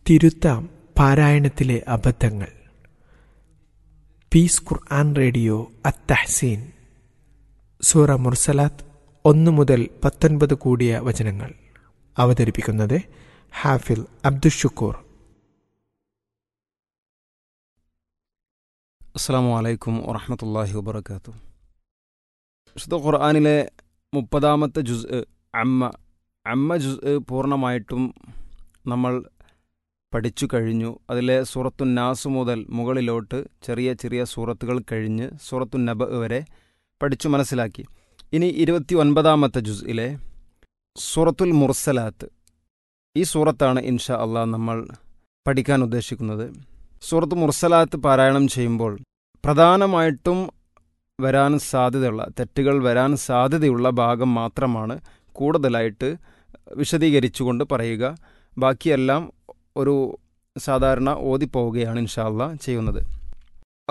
തിരുത്താം പാരായണത്തിലെ അബദ്ധങ്ങൾ പീസ് ഖുർആൻ റേഡിയോ അത്തഹസീൻ സൂറ മുർസലാത്ത് ഒന്ന് മുതൽ പത്തൊൻപത് കൂടിയ വചനങ്ങൾ അവതരിപ്പിക്കുന്നത് ഹാഫിൽ അബ്ദുഷുക്കൂർ അസ്സാം വലൈക്കും വറഹമത്തല്ലാഹി വബർക്കാത്തു വിശുദ്ധ ഖുർആാനിലെ മുപ്പതാമത്തെ ജുസ് അമ്മ അമ്മ ജുസ് പൂർണ്ണമായിട്ടും നമ്മൾ പഠിച്ചു കഴിഞ്ഞു അതിലെ സൂറത്തു നാസ് മുതൽ മുകളിലോട്ട് ചെറിയ ചെറിയ സൂറത്തുകൾ കഴിഞ്ഞ് സൂറത്തു നബ വരെ പഠിച്ചു മനസ്സിലാക്കി ഇനി ഇരുപത്തി ഒൻപതാമത്തെ ജുസിലെ സൂറത്തുൽ മുർസലാത്ത് ഈ സൂറത്താണ് ഇൻഷാ അള്ളാഹ് നമ്മൾ പഠിക്കാൻ ഉദ്ദേശിക്കുന്നത് സൂറത്ത് മുർസലാത്ത് പാരായണം ചെയ്യുമ്പോൾ പ്രധാനമായിട്ടും വരാൻ സാധ്യതയുള്ള തെറ്റുകൾ വരാൻ സാധ്യതയുള്ള ഭാഗം മാത്രമാണ് കൂടുതലായിട്ട് വിശദീകരിച്ചുകൊണ്ട് പറയുക ബാക്കിയെല്ലാം ഒരു സാധാരണ ഓതിപ്പോവുകയാണ് ഇൻഷാല്ല ചെയ്യുന്നത്